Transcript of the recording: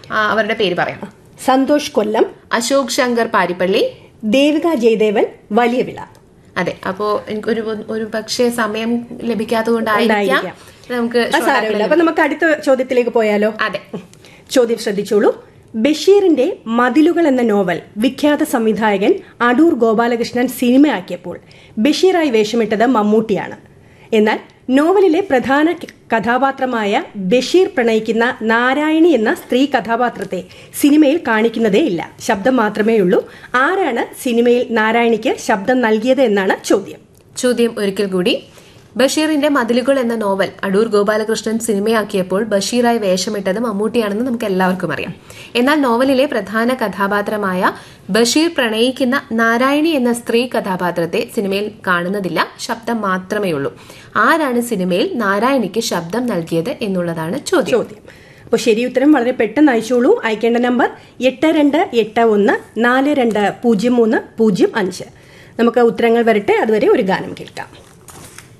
ആ, അവരുടെ പേര് പറയാം സന്തോഷ് കൊല്ലം അശോക് ശങ്കർ പാരിപ്പള്ളി ദേവിക ജയദേവൻ വലിയ വിള അതെ അപ്പോ എനിക്കൊരു ഒരു പക്ഷേ സമയം ലഭിക്കാത്തത് കൊണ്ടായിരിക്കാം ഉണ്ടായിരിക്കാം. നമുക്ക് ആ സാരമില്ല അപ്പൊ നമുക്ക് അടുത്ത ചോദ്യത്തിലേക്ക് പോയാലോ അതെ ചോദ്യം ശ്രദ്ധിച്ചോളൂ ബഷീറിന്റെ മതിലുകൾ എന്ന നോവൽ വിഖ്യാത സംവിധായകൻ അടൂർ ഗോപാലകൃഷ്ണൻ സിനിമയാക്കിയപ്പോൾ ബഷീറായി വേഷമിട്ടത് മമ്മൂട്ടിയാണ് എന്നാൽ നോവലിലെ പ്രധാന ക- കഥാപാത്രമായ ബഷീർ പ്രണയിക്കുന്ന നാരായണി എന്ന സ്ത്രീ കഥാപാത്രത്തെ സിനിമയിൽ കാണിക്കുന്നതേ ഇല്ല ശബ്ദം മാത്രമേ ഉള്ളൂ ആരാണ് സിനിമയിൽ നാരായണിക്ക് ശബ്ദം നൽകിയത് എന്നാണ് ചോദ്യം ചോദ്യം ഒരിക്കൽ കൂടി ബഷീറിന്റെ മതിലുകൾ എന്ന നോവൽ അടൂർ ഗോപാലകൃഷ്ണൻ സിനിമയാക്കിയപ്പോൾ ബഷീറായി വേഷമിട്ടത് മമ്മൂട്ടിയാണെന്ന് നമുക്ക് എല്ലാവർക്കും അറിയാം എന്നാൽ നോവലിലെ പ്രധാന കഥാപാത്രമായ ബഷീർ പ്രണയിക്കുന്ന നാരായണി എന്ന സ്ത്രീ കഥാപാത്രത്തെ സിനിമയിൽ കാണുന്നതില്ല ശബ്ദം മാത്രമേ ഉള്ളൂ ആരാണ് സിനിമയിൽ നാരായണിക്ക് ശബ്ദം നൽകിയത് എന്നുള്ളതാണ് ചോദ്യം ചോദ്യം അപ്പോൾ ശരി ഉത്തരം വളരെ പെട്ടെന്ന് അയച്ചോളൂ അയക്കേണ്ട നമ്പർ എട്ട് രണ്ട് എട്ട് ഒന്ന് നാല് രണ്ട് പൂജ്യം മൂന്ന് പൂജ്യം അഞ്ച് നമുക്ക് ഉത്തരങ്ങൾ വരട്ടെ അതുവരെ ഒരു ഗാനം കേൾക്കാം